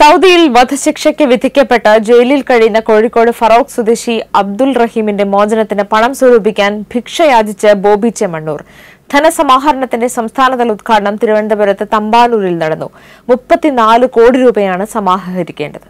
സൗദിയിൽ വധശിക്ഷയ്ക്ക് വിധിക്കപ്പെട്ട് ജയിലിൽ കഴിയുന്ന കോഴിക്കോട് ഫറോക്ക് സ്വദേശി അബ്ദുൾ റഹീമിന്റെ മോചനത്തിന് പണം സ്വരൂപിക്കാൻ ഭിക്ഷ യാചിച്ച് ബോബി ചെമ്മണ്ണൂർ ധനസമാഹരണത്തിന്റെ സംസ്ഥാനതല ഉദ്ഘാടനം തിരുവനന്തപുരത്ത് തമ്പാനൂരിൽ നടന്നു മുപ്പത്തിനാല് കോടി രൂപയാണ് സമാഹരിക്കേണ്ടത്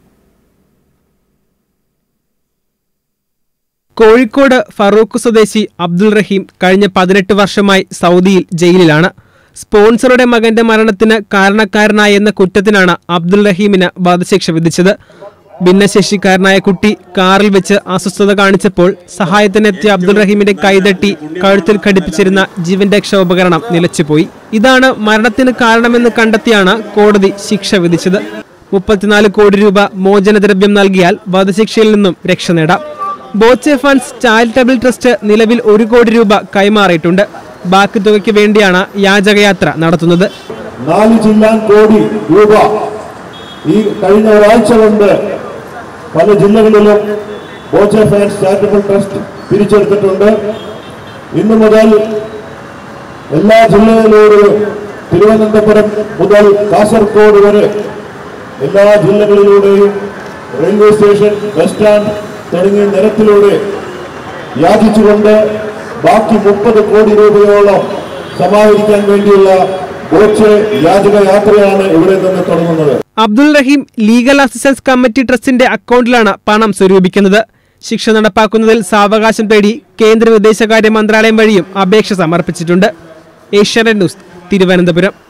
കോഴിക്കോട് ഫറൂഖ് സ്വദേശി അബ്ദുൾ റഹീം കഴിഞ്ഞ പതിനെട്ട് വർഷമായി സൗദിയിൽ ജയിലിലാണ് സ്പോൺസറുടെ മകന്റെ മരണത്തിന് കാരണക്കാരനായ എന്ന കുറ്റത്തിനാണ് അബ്ദുൾ റഹീമിന് വധശിക്ഷ വിധിച്ചത് ഭിന്നശേഷിക്കാരനായ കുട്ടി കാറിൽ വെച്ച് അസ്വസ്ഥത കാണിച്ചപ്പോൾ സഹായത്തിനെത്തിയ അബ്ദുൾ റഹീമിന്റെ കൈതട്ടി കഴുത്തിൽ ഘടിപ്പിച്ചിരുന്ന ജീവൻ രക്ഷാ ഉപകരണം നിലച്ചുപോയി ഇതാണ് മരണത്തിന് കാരണമെന്ന് കണ്ടെത്തിയാണ് കോടതി ശിക്ഷ വിധിച്ചത് മുപ്പത്തിനാല് കോടി രൂപ മോചനദ്രവ്യം നൽകിയാൽ വധശിക്ഷയിൽ നിന്നും രക്ഷ നേടാം ബോച്ചെ ഫണ്ട്സ് ചാരിറ്റബിൾ ട്രസ്റ്റ് നിലവിൽ ഒരു കോടി രൂപ കൈമാറിയിട്ടുണ്ട് ബാക്കി തുകയ്ക്ക് വേണ്ടിയാണ് യാചകയാത്ര നടത്തുന്നത് നാല് ജില്ലാ കോടി രൂപ ഈ കഴിഞ്ഞ ഒരാഴ്ച കൊണ്ട് പല ജില്ലകളിലും ബോച്ചെ ഫാൻസ് ചാരിറ്റബിൾ ട്രസ്റ്റ് പിരിച്ചെടുത്തിട്ടുണ്ട് ഇന്നു മുതൽ എല്ലാ ജില്ലകളിലൂടെയും തിരുവനന്തപുരം മുതൽ കാസർഗോഡ് വരെ എല്ലാ ജില്ലകളിലൂടെയും റെയിൽവേ സ്റ്റേഷൻ ബസ് സ്റ്റാൻഡ് തുടങ്ങിയ നിരത്തിലൂടെ യാചിച്ചുകൊണ്ട് ബാക്കി മുപ്പത് കോടി രൂപയോളം സമാഹരിക്കാൻ വേണ്ടിയുള്ള ബോച്ച് യാചക യാത്രയാണ് ഇവിടെ നിന്ന് തുടങ്ങുന്നത് Abdul Rahim legal assistance committee ട്രസ്റ്റിന്റെ അക്കൗണ്ടിലാണ് പണം സ്വരൂപിക്കുന്നത് ശിക്ഷ നടപ്പാക്കുന്നതിൽ സാവകാശം തേടി കേന്ദ്ര വിദേശകാര്യ മന്ത്രാലയം വഴിയും അപേക്ഷ സമർപ്പിച്ചിട്ടുണ്ട് ഏഷ്യാനെറ്റ് ന്യൂസ് തിരുവനന്തപുരം